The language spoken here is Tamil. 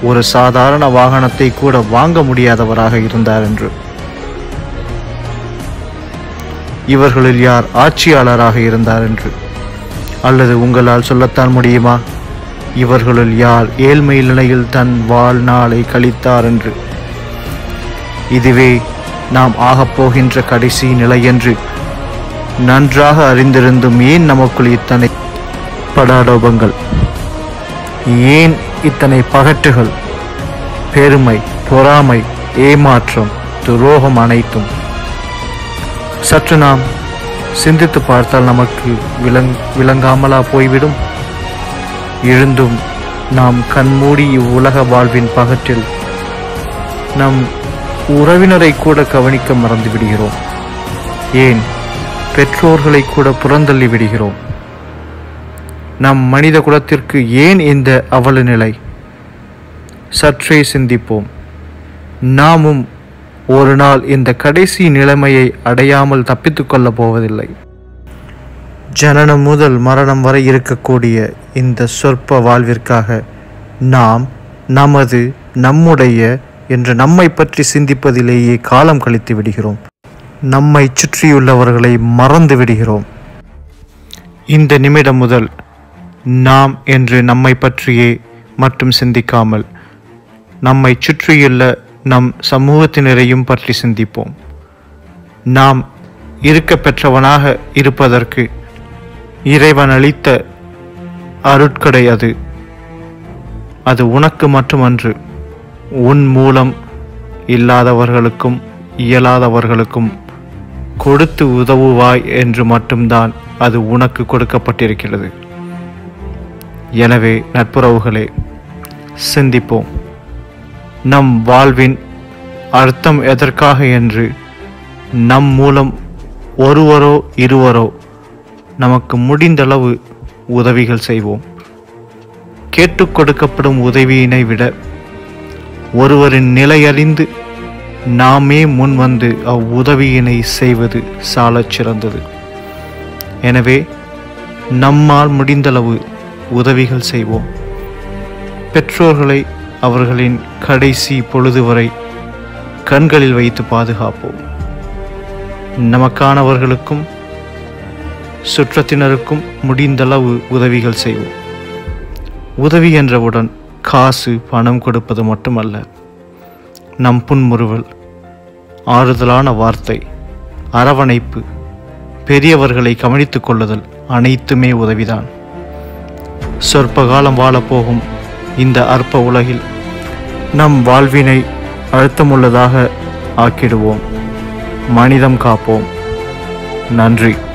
ஒரு சாதாரண வாகனத்தை கூட வாங்க முடியாதவராக இருந்தார் என்று இவர்களில் யார் ஆட்சியாளராக இருந்தார் என்று அல்லது உங்களால் சொல்லத்தான் முடியுமா இவர்களுள் யார் ஏழ்மை நிலையில் தன் வாழ்நாளை கழித்தார் என்று இதுவே நாம் ஆகப் போகின்ற கடைசி நிலை என்று நன்றாக அறிந்திருந்தும் ஏன் நமக்குள் இத்தனை படாடோபங்கள் ஏன் இத்தனை பகட்டுகள் பெருமை பொறாமை ஏமாற்றம் துரோகம் அனைத்தும் சற்று நாம் சிந்தித்து பார்த்தால் நமக்கு விளங் விளங்காமலா போய்விடும் எழுந்தும் நாம் கண்மூடி இவ்வுலக வாழ்வின் பகற்றில் நம் உறவினரை கூட கவனிக்க மறந்து விடுகிறோம் ஏன் பெற்றோர்களை கூட புறந்தள்ளி விடுகிறோம் நம் மனித குலத்திற்கு ஏன் இந்த அவல நிலை சற்றே சிந்திப்போம் நாமும் ஒரு நாள் இந்த கடைசி நிலைமையை அடையாமல் தப்பித்துக் கொள்ளப் போவதில்லை ஜனனம் முதல் மரணம் வரை இருக்கக்கூடிய இந்த சொற்ப வாழ்விற்காக நாம் நமது நம்முடைய என்று நம்மை பற்றி சிந்திப்பதிலேயே காலம் கழித்து விடுகிறோம் நம்மை சுற்றியுள்ளவர்களை மறந்து விடுகிறோம் இந்த நிமிடம் முதல் நாம் என்று நம்மை பற்றியே மட்டும் சிந்திக்காமல் நம்மை சுற்றியுள்ள நம் சமூகத்தினரையும் பற்றி சிந்திப்போம் நாம் இருக்க பெற்றவனாக இருப்பதற்கு இறைவன் அளித்த அருட்கடை அது அது உனக்கு மட்டுமன்று உன் மூலம் இல்லாதவர்களுக்கும் இயலாதவர்களுக்கும் கொடுத்து உதவுவாய் என்று மட்டும்தான் அது உனக்கு கொடுக்கப்பட்டிருக்கிறது எனவே நட்புறவுகளே சிந்திப்போம் நம் வாழ்வின் அர்த்தம் எதற்காக என்று நம் மூலம் ஒருவரோ இருவரோ நமக்கு முடிந்தளவு உதவிகள் செய்வோம் கேட்டுக் கொடுக்கப்படும் உதவியினை விட ஒருவரின் நிலையறிந்து நாமே முன்வந்து அவ்வுதவியினை செய்வது சாலச் சிறந்தது எனவே நம்மால் முடிந்தளவு உதவிகள் செய்வோம் பெற்றோர்களை அவர்களின் கடைசி பொழுது வரை கண்களில் வைத்து பாதுகாப்போம் நமக்கானவர்களுக்கும் சுற்றத்தினருக்கும் முடிந்தளவு உதவிகள் செய்வோம் உதவி என்றவுடன் காசு பணம் கொடுப்பது மட்டுமல்ல நம் புன்முறுவல் ஆறுதலான வார்த்தை அரவணைப்பு பெரியவர்களை கவனித்துக் கொள்ளுதல் அனைத்துமே உதவிதான் சொற்ப காலம் வாழப்போகும் இந்த அற்ப உலகில் நம் வாழ்வினை அழுத்தமுள்ளதாக ஆக்கிடுவோம் மனிதம் காப்போம் நன்றி